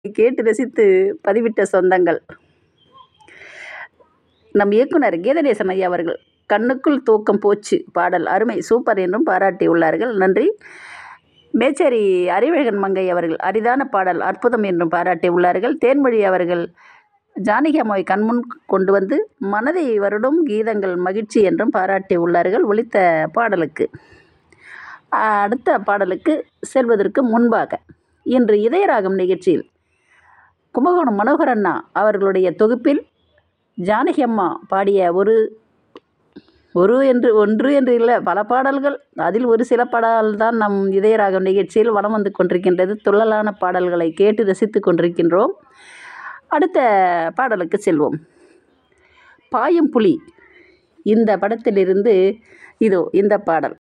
கேட்டு ரசித்து பதிவிட்ட சொந்தங்கள் நம் இயக்குனர் கீதநேசன் ஐயா அவர்கள் கண்ணுக்குள் தூக்கம் போச்சு பாடல் அருமை சூப்பர் என்றும் பாராட்டியுள்ளார்கள் நன்றி மேச்சேரி அறிவழகன் மங்கை அவர்கள் அரிதான பாடல் அற்புதம் என்றும் பாராட்டியுள்ளார்கள் தேன்மொழி அவர்கள் ஜானகி அம்மாவை கண்முன் கொண்டு வந்து மனதை வருடும் கீதங்கள் மகிழ்ச்சி என்றும் பாராட்டியுள்ளார்கள் ஒலித்த பாடலுக்கு அடுத்த பாடலுக்கு செல்வதற்கு முன்பாக இன்று இதயராகம் நிகழ்ச்சியில் கும்பகோணம் மனோகர் அண்ணா அவர்களுடைய தொகுப்பில் ஜானகி அம்மா பாடிய ஒரு ஒரு என்று ஒன்று என்று இல்லை பல பாடல்கள் அதில் ஒரு சில பாடல் தான் நம் இதயராகம் நிகழ்ச்சியில் வலம் வந்து கொண்டிருக்கின்றது துள்ளலான பாடல்களை கேட்டு ரசித்து கொண்டிருக்கின்றோம் அடுத்த பாடலுக்கு செல்வோம் பாயும் புலி இந்த படத்திலிருந்து இதோ இந்த பாடல்